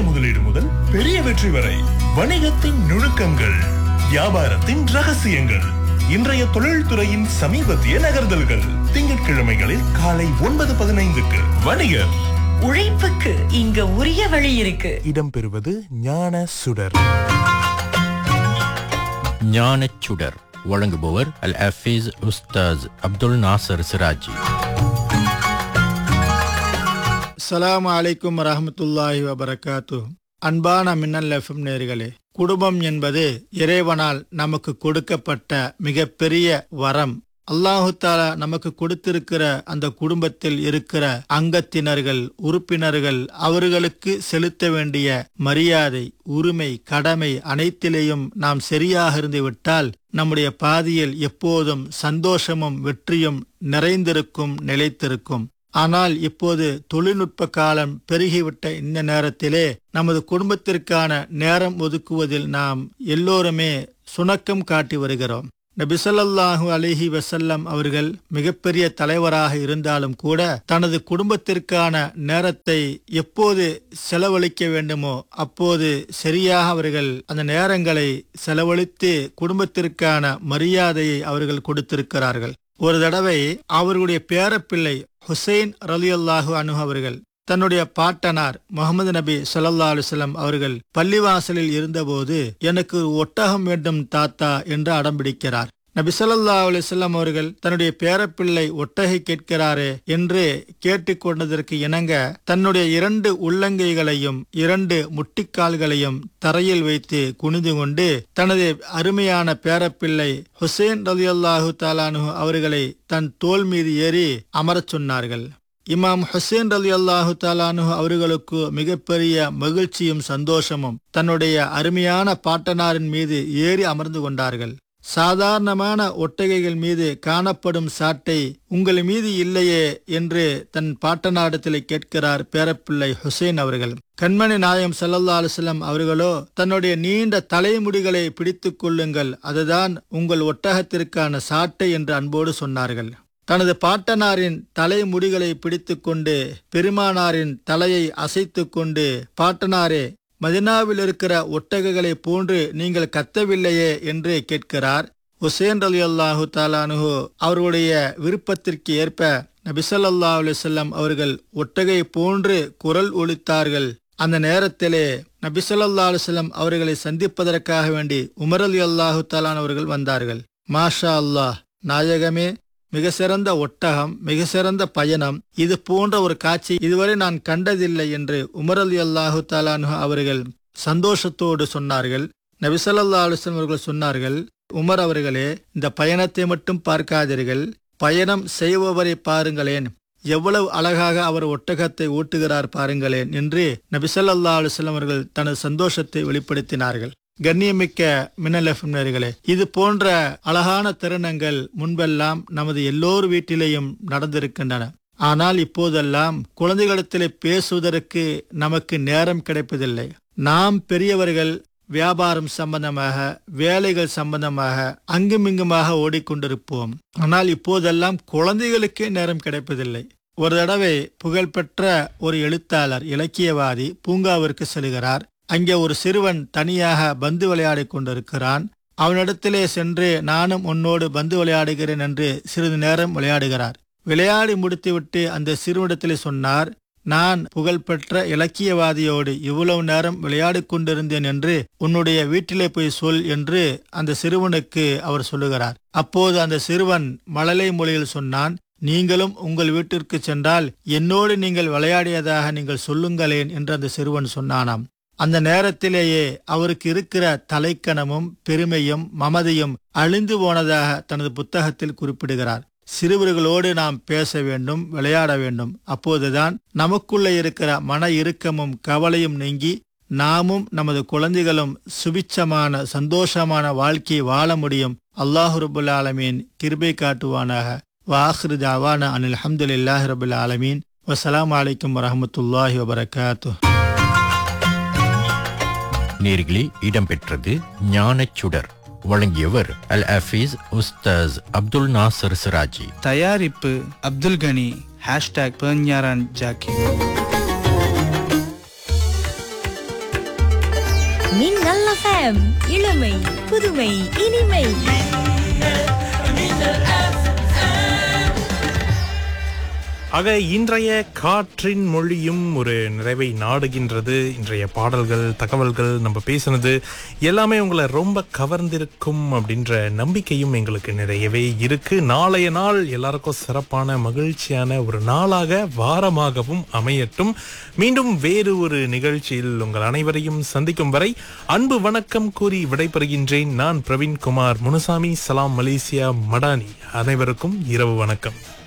முதலீடு முதல் பெரிய வெற்றி வரை வணிகத்தின் நுணுக்கங்கள் வியாபாரத்தின் ரகசியங்கள் இன்றைய தொழில்துறையின் சமீபத்திய நகர்தல்கள் திங்கட்கிழமைகளில் காலை ஒன்பது பதினைந்துக்கு வணிகர் உழைப்புக்கு இங்க உரிய வழி இருக்கு இடம்பெறுவது ஞான சுடர் ஞானச்சுடர் வழங்குபவர் அல் ஹஃபீஸ் உஸ்தாஸ் அப்துல் நாசர் சிராஜி அஸ்ஸலாமு அலைக்கும் வரஹ்மத்துல்லாஹி வபரகாத்து அன்பான மின்னல் எஃப்எம் நேர்களே குடும்பம் என்பது இறைவனால் நமக்கு கொடுக்கப்பட்ட மிகப்பெரிய வரம் அல்லாஹு தாலா நமக்கு கொடுத்திருக்கிற அந்த குடும்பத்தில் இருக்கிற அங்கத்தினர்கள் உறுப்பினர்கள் அவர்களுக்கு செலுத்த வேண்டிய மரியாதை உரிமை கடமை அனைத்திலேயும் நாம் சரியாக இருந்து விட்டால் நம்முடைய பாதியில் எப்போதும் சந்தோஷமும் வெற்றியும் நிறைந்திருக்கும் நிலைத்திருக்கும் ஆனால் இப்போது தொழில்நுட்ப காலம் பெருகிவிட்ட இந்த நேரத்திலே நமது குடும்பத்திற்கான நேரம் ஒதுக்குவதில் நாம் எல்லோருமே சுணக்கம் காட்டி வருகிறோம் நபிசல்லாஹு அலிஹி வசல்லம் அவர்கள் மிகப்பெரிய தலைவராக இருந்தாலும் கூட தனது குடும்பத்திற்கான நேரத்தை எப்போது செலவழிக்க வேண்டுமோ அப்போது சரியாக அவர்கள் அந்த நேரங்களை செலவழித்து குடும்பத்திற்கான மரியாதையை அவர்கள் கொடுத்திருக்கிறார்கள் ஒரு தடவை அவர்களுடைய பேரப்பிள்ளை ஹுசைன் ரலியல்லாஹு அனு அவர்கள் தன்னுடைய பாட்டனார் முகமது நபி ஸல்லல்லாஹு அலைஹி வஸல்லம் அவர்கள் பள்ளிவாசலில் இருந்தபோது எனக்கு ஒரு ஒட்டகம் வேண்டும் தாத்தா என்று அடம்பிடிக்கிறார் நபி ஸல்லல்லாஹு அலைஹி வஸல்லம் அவர்கள் தன்னுடைய பேரப்பிள்ளை ஒட்டகை கேட்கிறாரே என்று கேட்டுக்கொண்டதற்கு இணங்க தன்னுடைய இரண்டு உள்ளங்கைகளையும் இரண்டு முட்டிக்கால்களையும் தரையில் வைத்து குனிந்து கொண்டு தனது அருமையான பேரப்பிள்ளை ஹுசேன் ரலியல்லாஹு தாலானு அவர்களை தன் தோல் மீது ஏறி அமரச் சொன்னார்கள் இமாம் ஹுசேன் ரலி அல்லாஹு தாலானு அவர்களுக்கு மிகப்பெரிய மகிழ்ச்சியும் சந்தோஷமும் தன்னுடைய அருமையான பாட்டனாரின் மீது ஏறி அமர்ந்து கொண்டார்கள் சாதாரணமான ஒட்டகைகள் மீது காணப்படும் சாட்டை உங்கள் மீது இல்லையே என்று தன் பாட்டனாரிடத்தில் கேட்கிறார் பேரப்பிள்ளை ஹுசேன் அவர்கள் கண்மணி நாயம் சல்லல்லா அலுவலம் அவர்களோ தன்னுடைய நீண்ட தலைமுடிகளை பிடித்துக் கொள்ளுங்கள் அதுதான் உங்கள் ஒட்டகத்திற்கான சாட்டை என்று அன்போடு சொன்னார்கள் தனது பாட்டனாரின் தலைமுடிகளை பிடித்துக்கொண்டு பெருமானாரின் தலையை அசைத்துக் கொண்டு பாட்டனாரே மதினாவில் இருக்கிற ஒட்டகைகளை போன்று நீங்கள் கத்தவில்லையே என்று கேட்கிறார் ஹுசேன் அலி அல்லாஹு தாலானுஹு அவர்களுடைய விருப்பத்திற்கு ஏற்ப நபிசல்லா அலிசல்லாம் அவர்கள் ஒட்டகை போன்று குரல் ஒலித்தார்கள் அந்த நேரத்திலே நபிசல்லா அலுவலம் அவர்களை சந்திப்பதற்காக வேண்டி உமர் அலி அல்லாஹு தாலான் அவர்கள் வந்தார்கள் மாஷா அல்லாஹ் நாயகமே மிக சிறந்த ஒட்டகம் மிக சிறந்த பயணம் இது போன்ற ஒரு காட்சி இதுவரை நான் கண்டதில்லை என்று உமர் அலி அல்லாஹு தாலானு அவர்கள் சந்தோஷத்தோடு சொன்னார்கள் நபிசல்லா அலுவலம் அவர்கள் சொன்னார்கள் உமர் அவர்களே இந்த பயணத்தை மட்டும் பார்க்காதீர்கள் பயணம் செய்பவரை பாருங்களேன் எவ்வளவு அழகாக அவர் ஒட்டகத்தை ஊட்டுகிறார் பாருங்களேன் என்று நபிசல்லா அலுவலம் அவர்கள் தனது சந்தோஷத்தை வெளிப்படுத்தினார்கள் கண்ணியமிக்க மின்னல் எஃப்எம் நேயர்களே இது போன்ற அழகான தருணங்கள் முன்பெல்லாம் நமது எல்லோர் வீட்டிலேயும் நடந்திருக்கின்றன ஆனால் இப்போதெல்லாம் குழந்தைகளிடத்திலே பேசுவதற்கு நமக்கு நேரம் கிடைப்பதில்லை நாம் பெரியவர்கள் வியாபாரம் சம்பந்தமாக வேலைகள் சம்பந்தமாக அங்குமிங்குமாக ஓடிக்கொண்டிருப்போம் ஆனால் இப்போதெல்லாம் குழந்தைகளுக்கே நேரம் கிடைப்பதில்லை ஒரு தடவை புகழ்பெற்ற ஒரு எழுத்தாளர் இலக்கியவாதி பூங்காவிற்கு செல்கிறார் அங்கே ஒரு சிறுவன் தனியாக பந்து விளையாடிக் கொண்டிருக்கிறான் அவனிடத்திலே சென்று நானும் உன்னோடு பந்து விளையாடுகிறேன் என்று சிறிது நேரம் விளையாடுகிறார் விளையாடி முடித்துவிட்டு அந்த சிறுவனிடத்திலே சொன்னார் நான் புகழ்பெற்ற இலக்கியவாதியோடு இவ்வளவு நேரம் விளையாடிக் கொண்டிருந்தேன் என்று உன்னுடைய வீட்டிலே போய் சொல் என்று அந்த சிறுவனுக்கு அவர் சொல்லுகிறார் அப்போது அந்த சிறுவன் மழலை மொழியில் சொன்னான் நீங்களும் உங்கள் வீட்டிற்கு சென்றால் என்னோடு நீங்கள் விளையாடியதாக நீங்கள் சொல்லுங்களேன் என்று அந்த சிறுவன் சொன்னானாம் அந்த நேரத்திலேயே அவருக்கு இருக்கிற தலைக்கணமும் பெருமையும் மமதையும் அழிந்து போனதாக தனது புத்தகத்தில் குறிப்பிடுகிறார் சிறுவர்களோடு நாம் பேச வேண்டும் விளையாட வேண்டும் அப்போதுதான் நமக்குள்ள இருக்கிற மன இறுக்கமும் கவலையும் நீங்கி நாமும் நமது குழந்தைகளும் சுபிச்சமான சந்தோஷமான வாழ்க்கையை வாழ முடியும் அல்லாஹு ரபுல் ஆலமீன் கிருபை காட்டுவானாக வாஹ்ரு தாவான அனில் அஹமதுல்லாஹி ரபுல் ஆலமீன் வசலாம் அலைக்கும் வரமத்துல்லாஹி வபரகாத்து நேர்களே இடம்பெற்றது ஞானச்சுடர் வழங்கியவர் அல் ஹஃபீஸ் உஸ்தாஸ் அப்துல் நாசர் சிராஜி தயாரிப்பு அப்துல் கனி ஹேஷ்டாக் பெர்ஞாரான் ஜாக்கி மின்னல் FM இளமை புதுமை இனிமை ஆக இன்றைய காற்றின் மொழியும் ஒரு நிறைவை நாடுகின்றது இன்றைய பாடல்கள் தகவல்கள் நம்ம பேசுனது எல்லாமே உங்களை ரொம்ப கவர்ந்திருக்கும் அப்படின்ற நம்பிக்கையும் எங்களுக்கு நிறையவே இருக்கு நாளைய நாள் எல்லாருக்கும் சிறப்பான மகிழ்ச்சியான ஒரு நாளாக வாரமாகவும் அமையட்டும் மீண்டும் வேறு ஒரு நிகழ்ச்சியில் உங்கள் அனைவரையும் சந்திக்கும் வரை அன்பு வணக்கம் கூறி விடைபெறுகின்றேன் நான் பிரவீன்குமார் முனுசாமி சலாம் மலேசியா மடானி அனைவருக்கும் இரவு வணக்கம்